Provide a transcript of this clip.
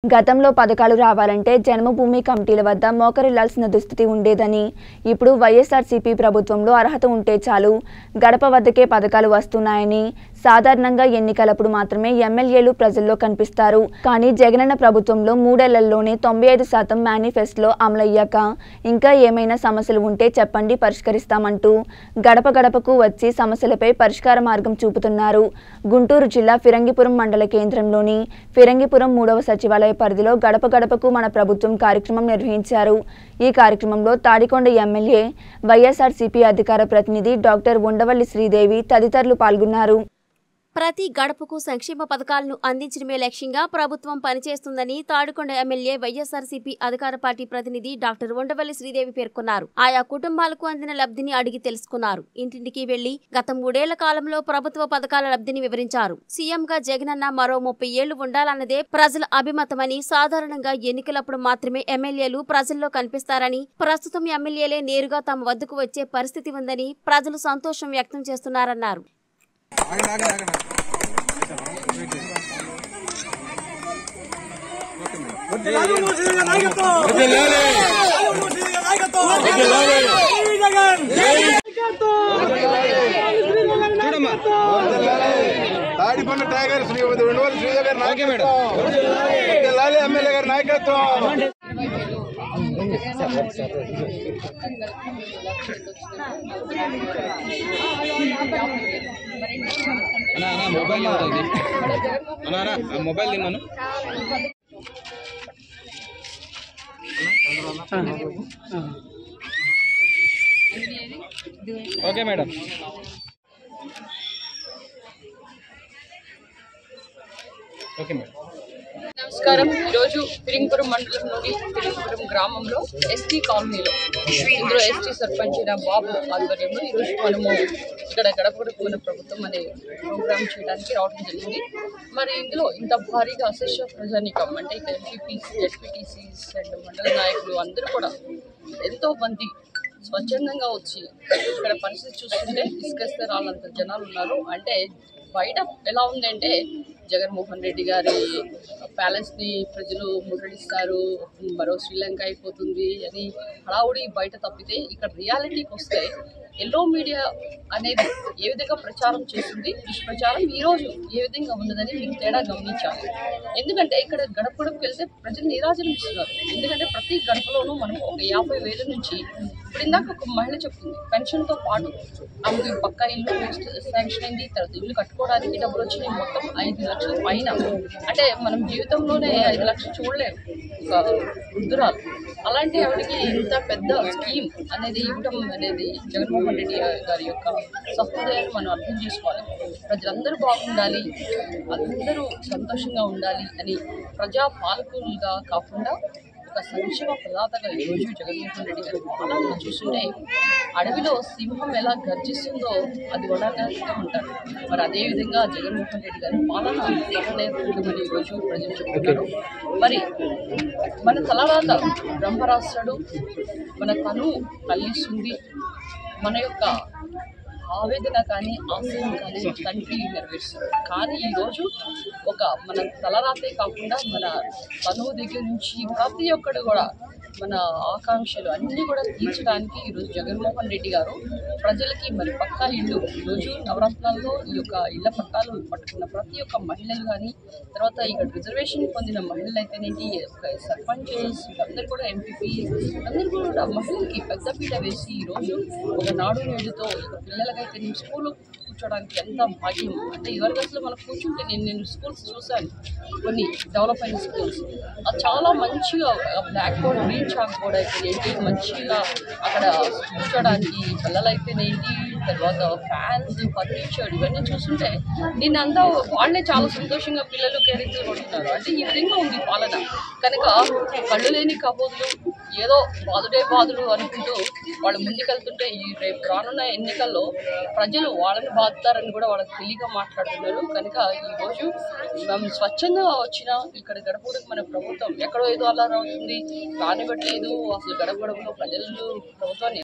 గతంలో పథకాలు రావాలంటే జన్మభూమి కమిటీల వద్ద మోకరిల్లాల్సిన దుస్థితి ఉండేదని ఇప్పుడు వైఎస్ఆర్సీపీ ప్రభుత్వంలో అర్హత ఉంటే చాలు గడప వద్దకే పథకాలు వస్తున్నాయని సాధారణంగా ఎన్నికలప్పుడు మాత్రమే ఎమ్మెల్యేలు ప్రజల్లో కనిపిస్తారు కానీ జగనన్న ప్రభుత్వంలో మూడేళ్లలోనే తొంభై ఐదు శాతం మేనిఫెస్టోలో అమలయ్యాక ఇంకా ఏమైనా సమస్యలు ఉంటే చెప్పండి పరిష్కరిస్తామంటూ గడప గడపకు వచ్చి సమస్యలపై పరిష్కార మార్గం చూపుతున్నారు గుంటూరు జిల్లా ఫిరంగిపురం మండల కేంద్రంలోని ఫిరంగిపురం మూడవ సచివాలయ పరిధిలో గడప గడపకు మన ప్రభుత్వం కార్యక్రమం నిర్వహించారు ఈ కార్యక్రమంలో తాడికొండ ఎమ్మెల్యే వైఎస్ఆర్సీపీ అధికార ప్రతినిధి డాక్టర్ ఉండవల్లి శ్రీదేవి తదితరులు పాల్గొన్నారు ప్రతి గడపకు సంక్షేమ పథకాలను అందించడమే లక్ష్యంగా ప్రభుత్వం పనిచేస్తుందని తాడుకొండ ఎమ్మెల్యే వైఎస్ఆర్సీపీ అధికార పార్టీ ప్రతినిధి డాక్టర్ ఉండవల్లి శ్రీదేవి పేర్కొన్నారు ఆయా కుటుంబాలకు అందిన లబ్ధిని అడిగి తెలుసుకున్నారు ఇంటింటికి వెళ్లి గత మూడేళ్ల కాలంలో ప్రభుత్వ పథకాల లబ్ధిని వివరించారు సీఎంగా జగనన్న మరో ముప్పై ఏళ్లు ఉండాలన్నదే ప్రజల అభిమతమని సాధారణంగా ఎన్నికలప్పుడు మాత్రమే ఎమ్మెల్యేలు ప్రజల్లో కనిపిస్తారని ప్రస్తుతం ఎమ్మెల్యేలే నేరుగా తమ వద్దకు వచ్చే పరిస్థితి ఉందని ప్రజలు సంతోషం వ్యక్తం చేస్తున్నారన్నారు తాడిపండు టైగర్ శ్రీ ఉండవల్లి శ్రీజ గారి నాయకత్వం లాలి ఎమ్మెల్యే గారి నాయకత్వం మొబైల్ అన్నారా మొబైల్ తిన్నాను ఓకే మేడం ఓకే మేడం నమస్కారం ఈరోజు ఫిరింగ్పురం మండలంలోని ఫిరింగ్పురం గ్రామంలో ఎస్టీ కాలనీలో ఇందులో ఎస్టీ సర్పంచ్ అయిన బాబు ఆధ్వర్యంలో ఈరోజు మనము ఇక్కడ గడప గడప మన ప్రభుత్వం అనే ప్రోగ్రామ్ చేయడానికి రావడం జరిగింది మరి ఇందులో ఇంత భారీగా అశేష ప్రజానికం అంటే ఇక్కడ ఎంపీపీసీ ఎస్పీటీసీస్ అండ్ మండల నాయకులు అందరూ కూడా ఎంతో మంది స్వచ్ఛందంగా వచ్చి ఇక్కడ పరిస్థితి చూస్తుంటే ఇసుకేస్తే రాళ్ళంత జనాలు ఉన్నారు అంటే బయట ఎలా ఉందంటే జగన్మోహన్ రెడ్డి గారి ప్యాలెస్ ని ప్రజలు మురడిస్తారు మరో శ్రీలంక అయిపోతుంది అని హడావుడి బయట తప్పితే ఇక్కడ రియాలిటీకి వస్తే ఎల్లో మీడియా అనేది ఏ విధంగా ప్రచారం చేస్తుంది దుష్ప్రచారం ఈ రోజు ఏ విధంగా ఉన్నదని మీకు తేడా గమనించాలి ఎందుకంటే ఇక్కడ గడప గడపకి వెళ్తే ప్రజలు నీరాజనం ఇస్తున్నారు ఎందుకంటే ప్రతి గడపలోనూ మనం ఒక యాభై వేల నుంచి ఇప్పుడు ఇందాక ఒక మహిళ చెప్తుంది పెన్షన్తో పాటు ఆమెకి పక్కా ఇల్లు శాంక్షన్ అయింది తర్వాత ఇల్లు కట్టుకోవడానికి డబ్బులు వచ్చినాయి మొత్తం ఐదు లక్షల పైన అంటే మనం జీవితంలోనే ఐదు లక్షలు చూడలేము ఒక వృద్ధురాలు అలాంటి ఆవిడకి ఇంత పెద్ద స్కీమ్ అనేది ఇవ్వటం అనేది జగన్మోహన్ రెడ్డి గారి యొక్క సహృదయాన్ని మనం అర్థం చేసుకోవాలి ప్రజలందరూ బాగుండాలి అందరూ సంతోషంగా ఉండాలి అని ప్రజా పాలకులుగా కాకుండా ఒక సంక్షేమ ప్రదాతగా ఈరోజు జగన్మోహన్ రెడ్డి గారి పాలనను చూస్తుంటే అడవిలో సింహం ఎలా గర్జిస్తుందో అది వడాగానే ఉంటారు మరి అదేవిధంగా జగన్మోహన్ రెడ్డి గారి పాలన సర్వనేర్పడమని ఈరోజు ప్రజలు చెప్తున్నారు మరి మన తలరాత బ్రహ్మరాష్ట్రుడు మన తను కల్లిస్తుంది మన యొక్క ఆవేదన కానీ ఆశయం కానీ తండ్రి నెరవేరుస్తారు కానీ ఈరోజు ఒక మన తలరాతే కాకుండా మన తనువు దగ్గర నుంచి ప్రతి ఒక్కడు కూడా మన ఆకాంక్షలు అన్నీ కూడా తీర్చడానికి ఈరోజు జగన్మోహన్ రెడ్డి గారు ప్రజలకి మరి పక్కా ఇల్లు ఈరోజు నవరత్నాల్లో ఈ యొక్క ఇళ్ల పట్టాలు పట్టుకున్న ప్రతి ఒక్క మహిళలు కానీ తర్వాత ఇక్కడ రిజర్వేషన్ పొందిన మహిళలు అయితేనేంటి ఒక సర్పంచెస్ అందరు కూడా ఎంపీపీ అందరు కూడా మహిళలకి పెద్దపీట వేసి ఈరోజు ఒక నాడు నేడుతో ఇక పిల్లలకైతే నేను స్కూల్ కూర్చోడానికి ఎంత భాగ్యం అంటే ఇదివరకు అసలు మనం కూర్చుంటే నేను నేను స్కూల్స్ చూశాను కొన్ని డెవలప్ అయిన స్కూల్స్ అది చాలా మంచిగా black board green chalk board అయితేనేంటి మంచిగా అక్కడ కూర్చోడానికి పిల్లలైతేనేంటి తర్వాత ఫ్యాన్స్ ఫర్నిచర్ ఇవన్నీ చూస్తుంటే దీన్ని అంతా వాళ్ళే చాలా సంతోషంగా పిల్లలు కేరింతలు కొడుతున్నారు అంటే ఈ విధంగా ఉంది పాలన కనుక కళ్ళు లేని కబోదులు ఏదో బాధుడే బాధుడు అనుకుంటూ వాళ్ళు ముందుకెళ్తుంటే ఈ రేపు రానున్న ఎన్నికల్లో ప్రజలు వాళ్ళని బాధతారని కూడా వాళ్ళకి తెలియక మాట్లాడుతున్నారు కనుక ఈ రోజు మేము స్వచ్ఛందంగా వచ్చిన ఇక్కడ గడపడానికి మన ప్రభుత్వం ఎక్కడో ఏదో అలా అవుతుంది కానివ్వట్లేదు అసలు గడప గడపలో ప్రజలు ప్రభుత్వాన్ని